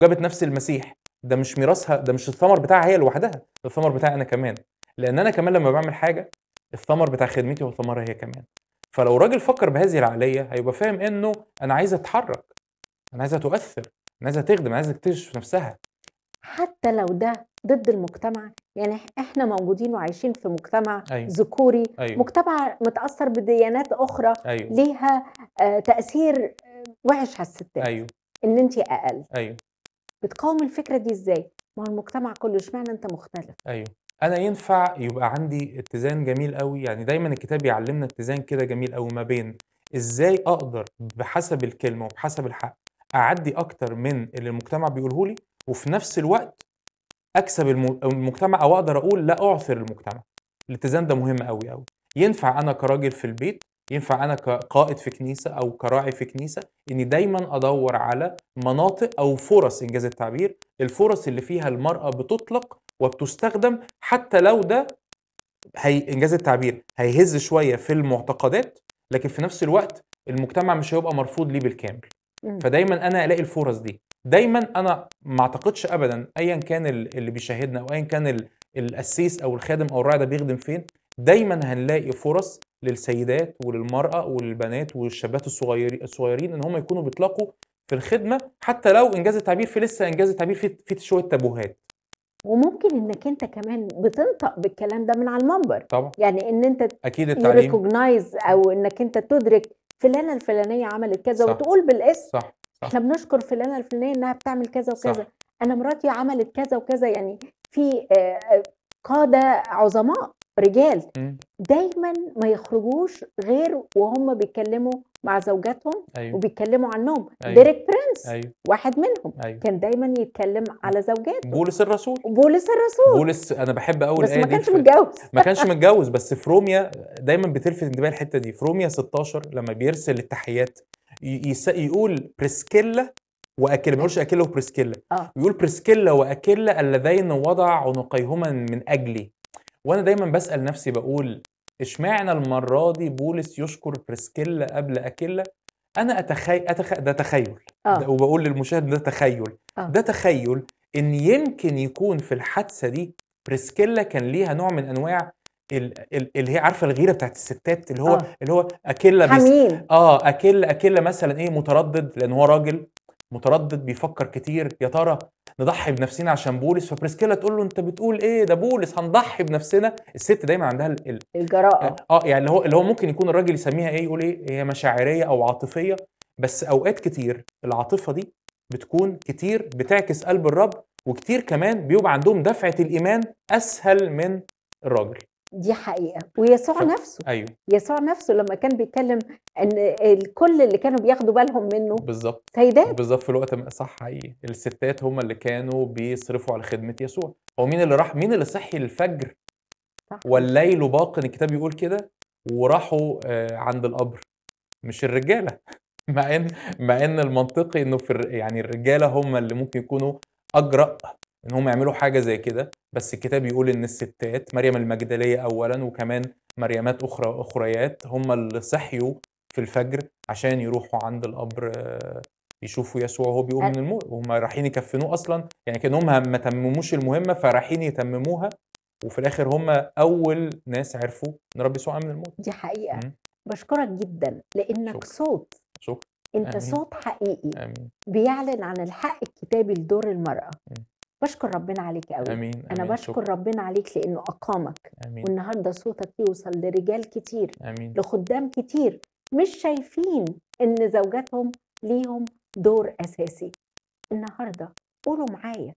جابت نفس المسيح ده مش ميراثها ده مش الثمر بتاعها هي لوحدها ده الثمر بتاعي انا كمان لان انا كمان لما بعمل حاجه الثمر بتاع خدمتي هو ثمرها هي كمان فلو راجل فكر بهذه العقليه هيبقى فاهم انه انا عايزه اتحرك انا عايزه تؤثر انا عايزه تخدم انا عايزه تكتشف نفسها حتى لو ده ضد المجتمع يعني إح- احنا موجودين وعايشين في مجتمع ايوه ذكوري ايوه مجتمع متاثر بديانات اخرى ايوه ليها آه، تاثير آه، وحش على الستات ايوه ان انت اقل ايوه بتقاوم الفكره دي ازاي ما هو المجتمع كله اشمعنى انت مختلف ايوه انا ينفع يبقى عندي اتزان جميل قوي يعني دايما الكتاب يعلمنا اتزان كده جميل قوي ما بين ازاي اقدر بحسب الكلمه وبحسب الحق اعدي اكتر من اللي المجتمع بيقوله لي وفي نفس الوقت اكسب الم- المجتمع او اقدر اقول لا اعثر المجتمع الاتزان ده مهم قوي قوي ينفع انا كراجل في البيت ينفع انا كقائد في كنيسه او كراعي في كنيسه اني دايما ادور على مناطق او فرص انجاز التعبير الفرص اللي فيها المراه بتطلق وبتستخدم حتى لو ده هي انجاز التعبير هيهز شويه في المعتقدات لكن في نفس الوقت المجتمع مش هيبقى مرفوض ليه بالكامل مم. فدايما انا الاقي الفرص دي دايما انا ما اعتقدش ابدا ايا كان ال- اللي بيشاهدنا او ايا كان ال- القسيس او الخادم او الراعي ده بيخدم فين دايما هنلاقي فرص للسيدات وللمراه وللبنات والشابات الصغيرين الصغيرين ان هم يكونوا بيطلقوا في الخدمه حتى لو انجاز التعبير في لسه انجاز التعبير في في شويه تابوهات وممكن انك انت كمان بتنطق بالكلام ده من على المنبر طبعا يعني ان انت اكيد التعليم يريكوجنايز او انك انت تدرك فلانه الفلانيه عملت كذا صح. وتقول بالاسم صح صح احنا بنشكر فلانه الفلانيه انها بتعمل كذا صح. وكذا انا مراتي عملت كذا وكذا يعني في آه، آه، قاده عظماء رجال مم. دايما ما يخرجوش غير وهم بيتكلموا مع زوجاتهم ايوه وبيتكلموا عنهم أيوة. ديريك برنس ايوه واحد منهم ايوه كان دايما يتكلم على زوجاته بولس الرسول وبولس الرسول بولس انا بحب قوي بس الايه ما دي كانش في- متجوز ما كانش متجوز بس في روميا دايما بتلفت انتباهي الحته دي في روميا 16 لما بيرسل التحيات ي- يس- يقول بريسكيلا واكيلا ما يقولش اكيلا وبريسكيلا اه يقول بريسكيلا واكيلا اللذين وضع عنقيهما من اجلي وانا دايما بسال نفسي بقول اشمعنى المره دي بولس يشكر بريسكيلا قبل اكيلا انا اتخيل أتخ... ده تخيل ده اه وبقول للمشاهد ده تخيل آه. ده تخيل ان يمكن يكون في الحادثه دي بريسكيلا كان ليها نوع من انواع ال- ال- اللي هي عارفه الغيره بتاعت الستات اللي هو آه. اللي هو اكيلا بيس... حميم اه اكيلا اكيلا مثلا ايه متردد لان هو راجل متردد بيفكر كتير يا ترى نضحي بنفسنا عشان بولس فبريسكيلا تقول له انت بتقول ايه ده بولس هنضحي بنفسنا الست دايما عندها ال... ال... الجراءه اه يعني اللي هو اللي هو ممكن يكون الراجل يسميها ايه يقول ايه هي مشاعريه او عاطفيه بس اوقات كتير العاطفه دي بتكون كتير بتعكس قلب الرب وكتير كمان بيبقى عندهم دفعه الايمان اسهل من الراجل دي حقيقه ويسوع ف- نفسه ايوه يسوع نفسه لما كان بيتكلم ان الكل اللي كانوا بياخدوا بالهم منه بالظبط سيدات بالظبط في الوقت ما- صح حقيقي الستات هم اللي كانوا بيصرفوا على خدمه يسوع هو مين اللي راح مين اللي صحي الفجر صح والليل باق الكتاب يقول كده وراحوا آه، عند القبر مش الرجاله مع ان مع ان المنطقي انه في الر- يعني الرجاله هم اللي ممكن يكونوا اجرأ ان هم يعملوا حاجه زي كده بس الكتاب يقول ان الستات مريم المجدليه اولا وكمان مريمات اخرى اخريات هم اللي صحيوا في الفجر عشان يروحوا عند القبر آه، يشوفوا يسوع وهو بيقوم من الموت وهم رايحين يكفنوه اصلا يعني كانهم ما تمموش المهمه فرايحين يتمموها وفي الاخر هم اول ناس عرفوا ان رب يسوع قام من الموت دي حقيقه مم. بشكرك جدا لانك شكرا. صوت شكرا انت آمين. صوت حقيقي امين بيعلن عن الحق الكتابي لدور المراه مم. بشكر ربنا عليك قوي امين انا آمين. بشكر ربنا عليك لانه اقامك امين والنهارده صوتك يوصل لرجال كتير امين لخدام كتير مش شايفين ان زوجاتهم ليهم دور اساسي النهارده قولوا معايا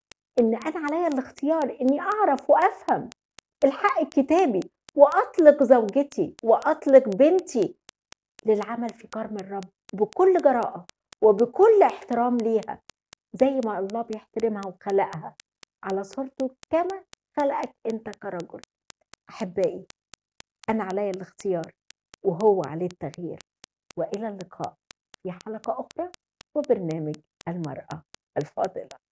ان انا عليا الاختيار اني اعرف وافهم الحق الكتابي واطلق زوجتي واطلق بنتي للعمل في كرم الرب بكل جراءه وبكل احترام ليها زي ما الله بيحترمها وخلقها على صورته كما خلقك انت كرجل احبائي انا عليا الاختيار وهو عليه التغيير والى اللقاء في حلقه اخرى وبرنامج المراه الفاضله